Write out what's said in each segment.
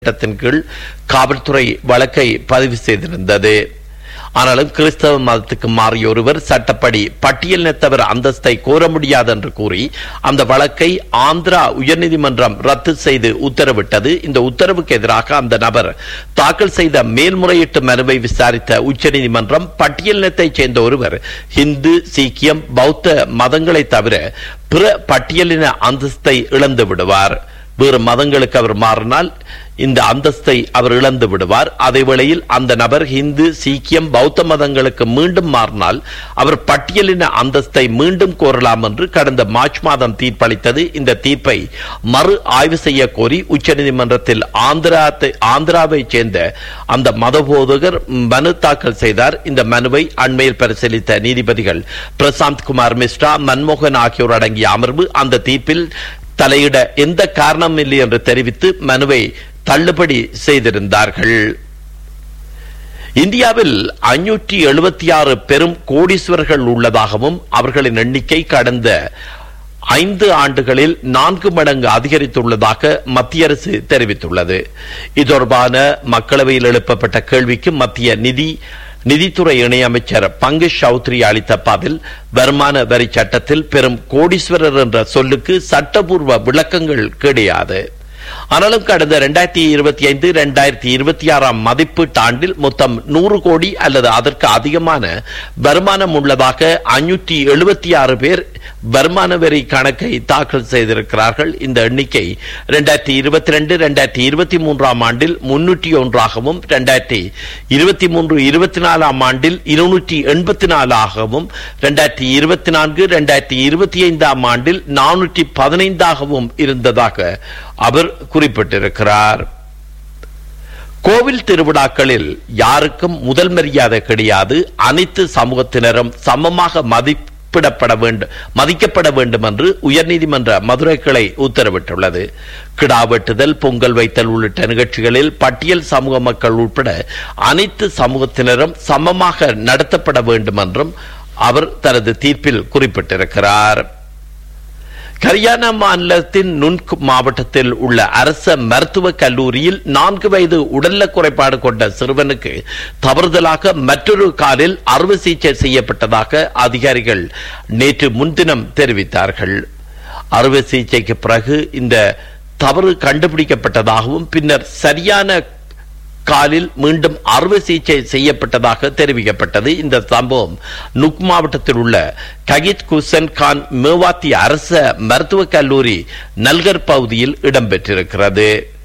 சட்டத்தின் கீழ் காவல்துறை வழக்கை பதிவு செய்திருந்தது ஆனாலும் கிறிஸ்தவ மதத்துக்கு மாறிய ஒருவர் சட்டப்படி பட்டியலினத்தவர் அந்தஸ்தை கோர முடியாது என்று கூறி அந்த வழக்கை ஆந்திரா உயர்நீதிமன்றம் ரத்து செய்து உத்தரவிட்டது இந்த உத்தரவுக்கு எதிராக அந்த நபர் தாக்கல் செய்த மேல்முறையீட்டு மனுவை விசாரித்த உச்சநீதிமன்றம் பட்டியலினத்தைச் சேர்ந்த ஒருவர் இந்து சீக்கியம் பௌத்த மதங்களை தவிர பிற பட்டியலின அந்தஸ்தை இழந்து விடுவார் வேறு மதங்களுக்கு அவர் மாறினால் இந்த அந்தஸ்தை அவர் இழந்து விடுவார் அதே வேளையில் அந்த நபர் இந்து சீக்கியம் பௌத்த மதங்களுக்கு மீண்டும் மாறினால் அவர் பட்டியலின அந்தஸ்தை மீண்டும் கோரலாம் என்று கடந்த மார்ச் மாதம் தீர்ப்பளித்தது இந்த தீர்ப்பை மறு ஆய்வு செய்ய கோரி உச்சநீதிமன்றத்தில் ஆந்திரா ஆந்திராவைச் சேர்ந்த அந்த மதபோதகர் மனு தாக்கல் செய்தார் இந்த மனுவை அண்மையில் பரிசீலித்த நீதிபதிகள் பிரசாந்த் குமார் மிஸ்ரா மன்மோகன் ஆகியோர் அடங்கிய அமர்வு அந்த தீர்ப்பில் தலையிட எந்த காரணம் இல்லை என்று தெரிவித்து மனுவை தள்ளுபடி செய்திருந்தார்கள் இந்தியாவில் ஐநூற்றி எழுபத்தி ஆறு பெரும் கோடீஸ்வரர்கள் உள்ளதாகவும் அவர்களின் எண்ணிக்கை கடந்த ஐந்து ஆண்டுகளில் நான்கு மடங்கு அதிகரித்துள்ளதாக மத்திய அரசு தெரிவித்துள்ளது இது தொடர்பான மக்களவையில் எழுப்பப்பட்ட கேள்விக்கு மத்திய நிதி நிதித்துறை இணையமைச்சர் பங்கஜ் சௌத்ரி அளித்த பதில் வருமான வரி சட்டத்தில் பெரும் கோடீஸ்வரர் என்ற சொல்லுக்கு சட்டபூர்வ விளக்கங்கள் கிடையாது ஆனாலும் கடந்த இரண்டாயிரத்தி இருபத்தி ஐந்து இரண்டாயிரத்தி இருபத்தி ஆறாம் மதிப்பீட்டு ஆண்டில் மொத்தம் நூறு கோடி அல்லது அதற்கு அதிகமான வருமானம் உள்ளதாக ஐநூற்றி எழுபத்தி ஆறு பேர் வருமான வரி கணக்கை தாக்கல் செய்திருக்கிறார்கள் இந்த எண்ணிக்கை இரண்டாயிரத்தி இருபத்தி ரெண்டு இரண்டாயிரத்தி இருபத்தி மூன்றாம் ஆண்டில் முன்னூற்றி ஒன்றாகவும் இரண்டாயிரத்தி இருபத்தி மூன்று இருபத்தி நாலாம் ஆண்டில் இருநூற்றி எண்பத்தி நாலாகவும் இரண்டாயிரத்தி இருபத்தி நான்கு இரண்டாயிரத்தி இருபத்தி ஐந்தாம் ஆண்டில் நானூற்றி பதினைந்தாகவும் இருந்ததாக அவர் குறிப்பிட்டிருக்கிறார் கோவில் திருவிழாக்களில் யாருக்கும் முதல் மரியாதை கிடையாது அனைத்து சமூகத்தினரும் சமமாக மதிப்பிடப்பட வேண்டும் மதிக்கப்பட வேண்டும் என்று உயர்நீதிமன்ற மதுரை கிளை உத்தரவிட்டுள்ளது கிடா வெட்டுதல் பொங்கல் வைத்தல் உள்ளிட்ட நிகழ்ச்சிகளில் பட்டியல் சமூக மக்கள் உட்பட அனைத்து சமூகத்தினரும் சமமாக நடத்தப்பட வேண்டும் என்றும் அவர் தனது தீர்ப்பில் குறிப்பிட்டிருக்கிறார் ஹரியானா மாநிலத்தின் நுன்க் மாவட்டத்தில் உள்ள அரச மருத்துவக் கல்லூரியில் நான்கு வயது உடல்ல குறைபாடு கொண்ட சிறுவனுக்கு தவறுதலாக மற்றொரு காலில் அறுவை சிகிச்சை செய்யப்பட்டதாக அதிகாரிகள் நேற்று முன்தினம் தெரிவித்தார்கள் அறுவை சிகிச்சைக்கு பிறகு இந்த தவறு கண்டுபிடிக்கப்பட்டதாகவும் பின்னர் சரியான காலில் மீண்டும் அறுவை சிகிச்சை செய்யப்பட்டதாக தெரிவிக்கப்பட்டது இந்த சம்பவம் நுக் மாவட்டத்தில் உள்ள ககித் குசன் கான் மேவாத்தி அரச மருத்துவக் கல்லூரி நல்கர் பகுதியில் இடம்பெற்றிருக்கிறது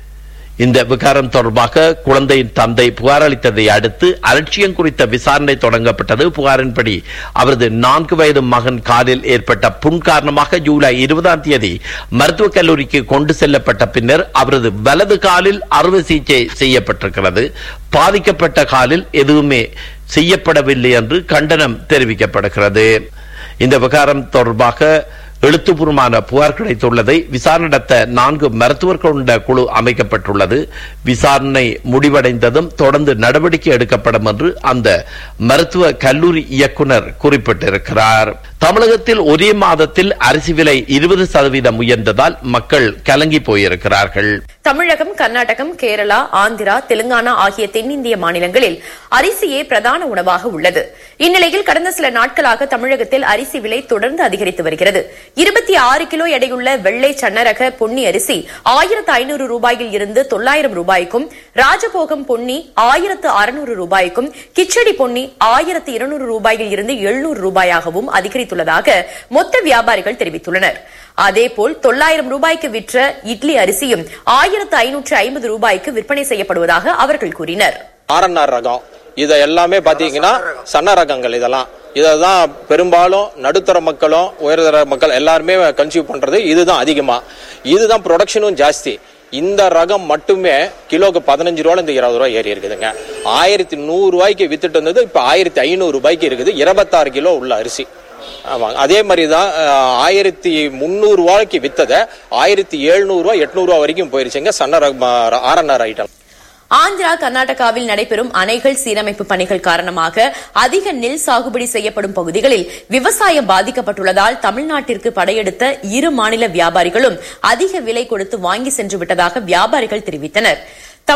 இந்த விகாரம் தொடர்பாக குழந்தையின் தந்தை புகார் அளித்ததை அடுத்து அலட்சியம் குறித்த விசாரணை தொடங்கப்பட்டது புகாரின்படி அவரது நான்கு வயது மகன் காலில் ஏற்பட்ட புண் காரணமாக ஜூலை இருபதாம் தேதி மருத்துவக் கல்லூரிக்கு கொண்டு செல்லப்பட்ட பின்னர் அவரது வலது காலில் அறுவை சிகிச்சை செய்யப்பட்டிருக்கிறது பாதிக்கப்பட்ட காலில் எதுவுமே செய்யப்படவில்லை என்று கண்டனம் தெரிவிக்கப்படுகிறது இந்த விகாரம் தொடர்பாக எழுத்துப்பூர்வமான புகார் கிடைத்துள்ளதை விசாரணை நடத்த நான்கு மருத்துவர் கொண்ட குழு அமைக்கப்பட்டுள்ளது விசாரணை முடிவடைந்ததும் தொடர்ந்து நடவடிக்கை எடுக்கப்படும் என்று அந்த மருத்துவ கல்லூரி இயக்குனர் குறிப்பிட்டிருக்கிறார் தமிழகத்தில் ஒரே மாதத்தில் அரிசி விலை இருபது சதவீதம் உயர்ந்ததால் மக்கள் கலங்கி போயிருக்கிறார்கள் தமிழகம் கர்நாடகம் கேரளா ஆந்திரா தெலுங்கானா ஆகிய தென்னிந்திய மாநிலங்களில் அரிசியே பிரதான உணவாக உள்ளது இந்நிலையில் கடந்த சில நாட்களாக தமிழகத்தில் அரிசி விலை தொடர்ந்து அதிகரித்து வருகிறது இருபத்தி ஆறு கிலோ எடையுள்ள வெள்ளை சன்னரக பொன்னி அரிசி ஆயிரத்து ஐநூறு ரூபாயில் இருந்து தொள்ளாயிரம் ரூபாய்க்கும் ராஜபோகம் பொன்னி ஆயிரத்து அறுநூறு ரூபாய்க்கும் கிச்சடி பொன்னி ஆயிரத்து இருநூறு ரூபாயில் இருந்து எழுநூறு ரூபாயாகவும் அதிகரித்துள்ளதாக மொத்த வியாபாரிகள் தெரிவித்துள்ளனர் அதேபோல் தொள்ளாயிரம் ரூபாய்க்கு விற்ற இட்லி அரிசியும் ஆயிரத்து ஐநூற்று ஐம்பது ரூபாய்க்கு விற்பனை செய்யப்படுவதாக அவர்கள் கூறினர் ஆர்என்ஆர் ரகம் இதை எல்லாமே பாத்தீங்கன்னா சன்ன ரகங்கள் இதெல்லாம் இதான் பெரும்பாலும் நடுத்தர மக்களும் உயர்தர மக்கள் எல்லாருமே கன்சியூம் பண்றது இதுதான் அதிகமா இதுதான் ப்ரொடக்ஷனும் ஜாஸ்தி இந்த ரகம் மட்டுமே கிலோக்கு பதினஞ்சு ரூபாய் இந்த இருபது ரூபாய் ஏறி இருக்குதுங்க ஆயிரத்தி நூறு ரூபாய்க்கு வித்துட்டு இருந்தது இப்ப ஆயிரத்தி ஐநூறு ரூபாய்க்கு இருக்குது இருபத்தாறு கிலோ உள்ள அரிசி ஆமாங்க அதே மாதிரி தான் ஆயிரத்தி முந்நூறு ரூபாய்க்கு வித்ததை ஆயிரத்தி எழுநூறு ரூபாய் எட்நூறு ரூபாய் வரைக்கும் போயிருச்சுங்க சன்ன ஆர்என்ஆர் ஐட்டம் ஆந்திரா கர்நாடகாவில் நடைபெறும் அணைகள் சீரமைப்பு பணிகள் காரணமாக அதிக நெல் சாகுபடி செய்யப்படும் பகுதிகளில் விவசாயம் பாதிக்கப்பட்டுள்ளதால் தமிழ்நாட்டிற்கு படையெடுத்த இரு மாநில வியாபாரிகளும் அதிக விலை கொடுத்து வாங்கி சென்று விட்டதாக வியாபாரிகள் தெரிவித்தனர்